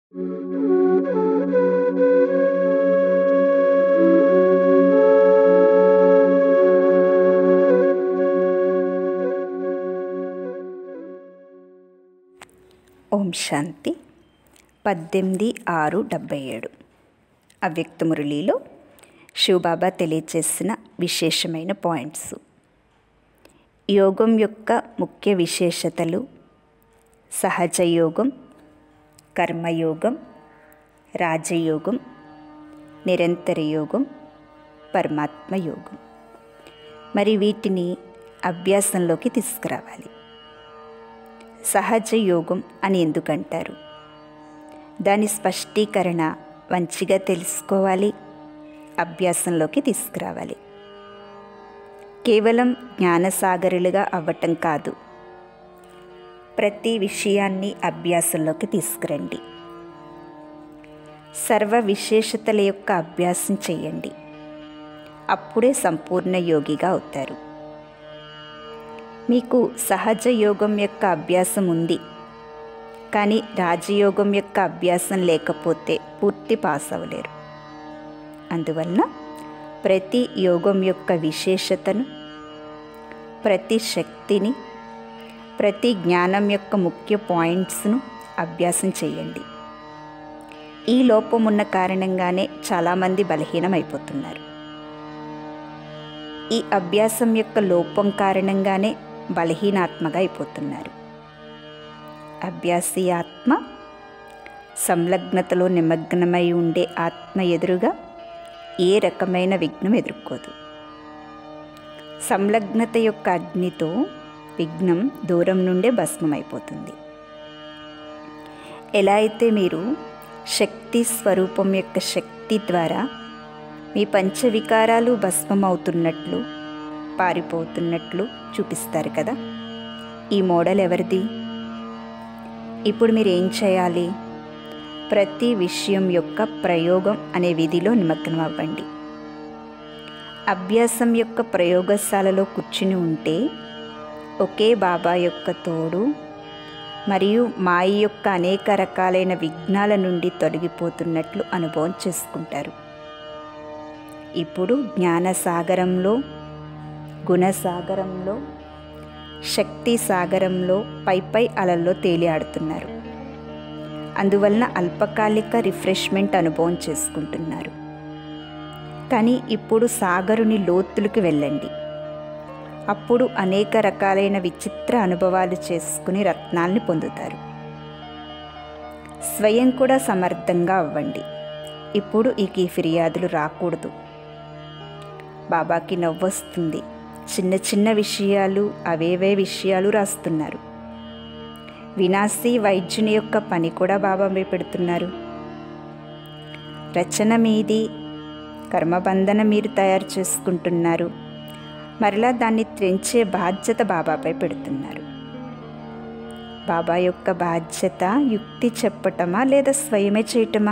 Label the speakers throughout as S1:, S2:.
S1: ఓం శాంతి పద్దెనిమిది ఆరు డెబ్భై ఏడు అవ్యక్త మురళిలో శివబాబా తెలియచేసిన విశేషమైన పాయింట్స్ యోగం యొక్క ముఖ్య విశేషతలు సహజ యోగం కర్మయోగం రాజయోగం నిరంతర యోగం పరమాత్మ యోగం మరి వీటిని అభ్యాసంలోకి తీసుకురావాలి సహజ యోగం అని ఎందుకంటారు దాని స్పష్టీకరణ మంచిగా తెలుసుకోవాలి అభ్యాసంలోకి తీసుకురావాలి కేవలం జ్ఞానసాగరులుగా అవ్వటం కాదు ప్రతి విషయాన్ని అభ్యాసంలోకి తీసుకురండి సర్వ విశేషతల యొక్క అభ్యాసం చేయండి అప్పుడే సంపూర్ణ యోగిగా అవుతారు మీకు సహజ యోగం యొక్క అభ్యాసం ఉంది కానీ రాజయోగం యొక్క అభ్యాసం లేకపోతే పూర్తి పాస్ అవ్వలేరు అందువలన ప్రతి యోగం యొక్క విశేషతను ప్రతి శక్తిని ప్రతి జ్ఞానం యొక్క ముఖ్య పాయింట్స్ను అభ్యాసం చేయండి ఈ లోపం ఉన్న కారణంగానే చాలామంది బలహీనమైపోతున్నారు ఈ అభ్యాసం యొక్క లోపం కారణంగానే బలహీనాత్మగా అయిపోతున్నారు అభ్యాసి ఆత్మ సంలగ్నతలో నిమగ్నమై ఉండే ఆత్మ ఎదురుగా ఏ రకమైన విఘ్నం ఎదుర్కోదు సంలగ్నత యొక్క అగ్నితో విఘ్నం దూరం నుండే భస్మమైపోతుంది ఎలా అయితే మీరు శక్తి స్వరూపం యొక్క శక్తి ద్వారా మీ పంచవికారాలు భస్మమవుతున్నట్లు పారిపోతున్నట్లు చూపిస్తారు కదా ఈ మోడల్ ఎవరిది ఇప్పుడు మీరు ఏం చేయాలి ప్రతి విషయం యొక్క ప్రయోగం అనే విధిలో నిమగ్నం అవ్వండి అభ్యాసం యొక్క ప్రయోగశాలలో కూర్చుని ఉంటే ఒకే బాబా యొక్క తోడు మరియు మాయ యొక్క అనేక రకాలైన విఘ్నాల నుండి తొలగిపోతున్నట్లు అనుభవం చేసుకుంటారు ఇప్పుడు జ్ఞానసాగరంలో గుణసాగరంలో శక్తి సాగరంలో పై పై అలల్లో తేలియాడుతున్నారు అందువలన అల్పకాలిక రిఫ్రెష్మెంట్ అనుభవం చేసుకుంటున్నారు కానీ ఇప్పుడు సాగరుని లోతులకు వెళ్ళండి అప్పుడు అనేక రకాలైన విచిత్ర అనుభవాలు చేసుకుని రత్నాల్ని పొందుతారు స్వయం కూడా సమర్థంగా అవ్వండి ఇప్పుడు ఈ ఫిర్యాదులు రాకూడదు బాబాకి నవ్వొస్తుంది చిన్న చిన్న విషయాలు అవేవే విషయాలు రాస్తున్నారు వినాశీ వైద్యుని యొక్క పని కూడా బాబా పెడుతున్నారు రచన మీది కర్మబంధన మీరు తయారు చేసుకుంటున్నారు మరలా దాన్ని త్రెంచే బాధ్యత బాబాపై పెడుతున్నారు బాబా యొక్క బాధ్యత యుక్తి చెప్పటమా లేదా స్వయమే చేయటమా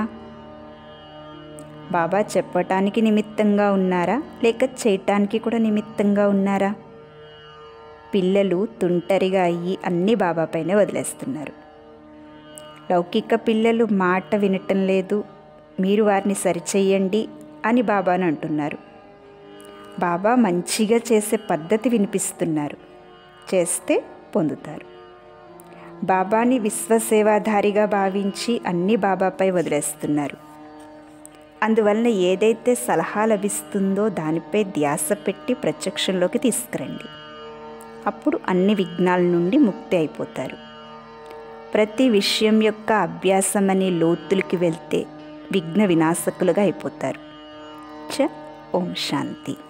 S1: బాబా చెప్పటానికి నిమిత్తంగా ఉన్నారా లేక చేయటానికి కూడా నిమిత్తంగా ఉన్నారా పిల్లలు తుంటరిగా అయ్యి అన్ని బాబాపైనే వదిలేస్తున్నారు లౌకిక పిల్లలు మాట వినటం లేదు మీరు వారిని సరిచేయండి అని బాబాను అంటున్నారు బాబా మంచిగా చేసే పద్ధతి వినిపిస్తున్నారు చేస్తే పొందుతారు బాబాని విశ్వసేవాధారిగా భావించి అన్ని బాబాపై వదిలేస్తున్నారు అందువలన ఏదైతే సలహా లభిస్తుందో దానిపై ధ్యాస పెట్టి ప్రత్యక్షంలోకి తీసుకురండి అప్పుడు అన్ని విఘ్నాల నుండి ముక్తి అయిపోతారు ప్రతి విషయం యొక్క అభ్యాసం అనే లోతులకి వెళ్తే విఘ్న వినాశకులుగా అయిపోతారు చ ఓం శాంతి